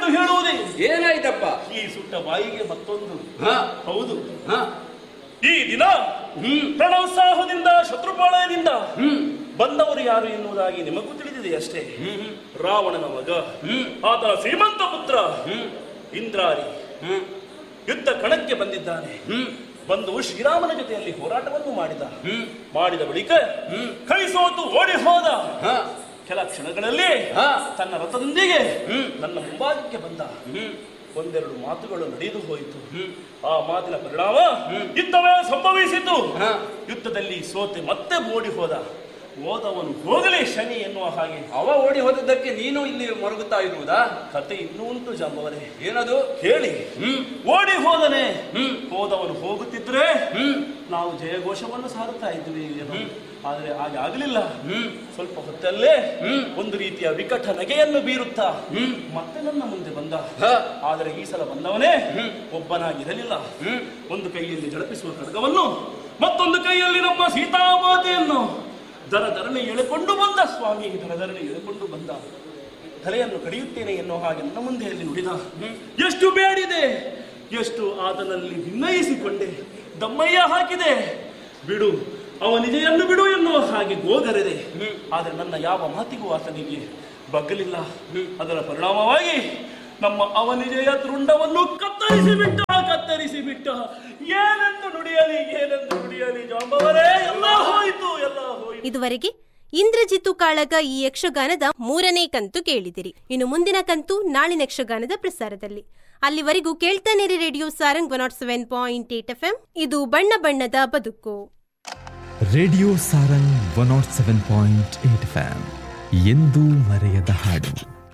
ಎಂದು ಹೇಳುವುದೇ ಏನಾಯ್ತಪ್ಪ ಈ ಸುಟ್ಟ ಬಾಯಿಗೆ ಮತ್ತೊಂದು ಹ? ಹೌದು ಹ? ಈ ದಿನ ಹ್ಮ್ ಪ್ರಣೋತ್ಸಾಹದಿಂದ ಶತ್ರುಪಾಳಯದಿಂದ ಹ್ಮ್ ಬಂದವರು ಯಾರು ಎನ್ನುವುದಾಗಿ ನಿಮಗೂ ತಿಳಿದಿದೆ ಅಷ್ಟೇ ಹ್ಮ್ ರಾವಣನ ಮಗ ಹ್ಮ್ ಆತನ ಶ್ರೀಮಂತ ಪುತ್ರ ಹ್ಮ್ ಇಂದ್ರಾರಿ ಹ್ಮ್ ಯುದ್ಧ ಕಣಕ್ಕೆ ಬಂದಿದ್ದಾನೆ ಹ್ಮ್ ಬಂದು ಶ್ರೀರಾಮನ ಜೊತೆಯಲ್ಲಿ ಹೋರಾಟವನ್ನು ಮಾಡಿದ ಹ್ಮ್ ಮಾಡಿದ ಬಳಿಕ ಹ್ಮ್ ಕೈ ಸೋತು ಓಡಿ ಹೋದ ಹ? ಕೆಲ ಕ್ಷಣಗಳಲ್ಲಿ ಹ? ತನ್ನ ರಥದೊಂದಿಗೆ ಹ್ಮ್. ನನ್ನ ಮುಂಭಾಗಕ್ಕೆ ಬಂದ ಹ್ಮ್ ಒಂದೆರಡು ಮಾತುಗಳು ನಡೆದು ಹೋಯಿತು ಹ್ಮ್ ಆ ಮಾತಿನ ಪರಿಣಾಮ ಹ್ಮ್. ಯುದ್ಧವೇ ಸಂಭವಿಸಿತು ಹ? ಯುದ್ಧದಲ್ಲಿ ಸೋತೆ ಮತ್ತೆ ಓಡಿ ಹೋದ ಹೋದವನು ಹೋಗಲೇ ಶನಿ ಎನ್ನುವ ಹಾಗೆ ಅವ ಓಡಿ ಹೋದದ್ದಕ್ಕೆ ನೀನು ಇಲ್ಲಿ ಮರುಗುತ್ತಾ ಇರುವುದಾ ಕತೆ ಇನ್ನೂ ಉಂಟು ಜಾಂಬವರೇ ಏನದು ಹೇಳಿ ಹ್ಮ್ ಓಡಿ ಹೋದನೆ ಹ್ಮ್ ಹೋದವನು ಹೋಗುತ್ತಿದ್ರೆ ಹ್ಮ್ ನಾವು ಜಯಘೋಷವನ್ನು ಸಾರುತ್ತಾ ಇದ್ವಿ ಏನೋ. ಆದ್ರೆ ಹಾಗೆ ಆಗಲಿಲ್ಲ ಹ್ಮ್ ಸ್ವಲ್ಪ ಹೊತ್ತಲ್ಲೇ ಹ್ಮ್. ಒಂದು ರೀತಿಯ ವಿಕಟ ನಗೆಯನ್ನು ಬೀರುತ್ತಾ ಹ್ಮ್. ಮತ್ತೆ ನನ್ನ ಮುಂದೆ ಬಂದ ಹ? ಆದರೆ ಈ ಸಲ ಬಂದವನೇ ಹ್ಮ್. ಒಬ್ಬನಾಗಿರಲಿಲ್ಲ ಹ್ಮ್ ಒಂದು ಕೈಯಲ್ಲಿ ಜಳಪಿಸುವ ಖಡ್ಗವನ್ನು ಮತ್ತೊಂದು ಕೈಯಲ್ಲಿ ನಮ್ಮ ಸೀತಾಮಾತೆಯನ್ನು ದರ ದರನೆ ಎಳೆಕೊಂಡು ಬಂದ ಸ್ವಾಮಿ ದರ ದರನೆ ಎಳೆಕೊಂಡು ಬಂದ ತಲೆಯನ್ನು ಕಡಿಯುತ್ತೇನೆ ಎನ್ನುವ ಹಾಗೆ ನನ್ನ ಮುಂದೆಯಲ್ಲಿ ನುಡಿದ ಎಷ್ಟು ಬೇಡಿದೆ ಎಷ್ಟು ಆತನಲ್ಲಿ ಭಿನ್ನಯಿಸಿಕೊಂಡೆ ದಮ್ಮಯ್ಯ ಹಾಕಿದೆ ಬಿಡು ಅವ ನಿಜೆಯನ್ನು ಬಿಡು ಎನ್ನುವ ಹಾಗೆ ಗೋಗರೆದೆ ಆದರೆ ನನ್ನ ಯಾವ ಮಾತಿಗೂ ಆತನಿಗೆ ಬಗ್ಗಲಿಲ್ಲ ಅದರ ಪರಿಣಾಮವಾಗಿ ನಮ್ಮ ಅವನಿಜೆಯ ತೃಂಡವನ್ನು ಕತ್ತರಿಸಿ ಬಿಟ್ಟ ಕತ್ತರಿಸಿ ಬಿಟ್ಟ ಏನೆಂದು ನುಡಿಯಲಿ ಏನೆಂದು ನುಡಿಯಲಿ ಜಾಂಬವರೇ ಎಲ್ಲ ಹೋಯಿತು ಎಲ್ಲ ಹೋಯಿತು ಇದುವರೆಗೆ ಇಂದ್ರಜಿತ್ತು ಕಾಳಗ ಈ ಯಕ್ಷಗಾನದ ಮೂರನೇ ಕಂತು ಕೇಳಿದಿರಿ ಇನ್ನು ಮುಂದಿನ ಕಂತು ನಾಳಿನ ಯಕ್ಷಗಾನದ ಪ್ರಸಾರದಲ್ಲಿ ಅಲ್ಲಿವರೆಗೂ ಕೇಳ್ತಾನಿರಿ radio Sarang one nought seven point eight F ಇದು ಬಣ್ಣ ಬಣ್ಣದ ಬದುಕು radio Sarang one nought seven point eight FM ಎಂದೂ ಮರೆಯದ ಹಾಡು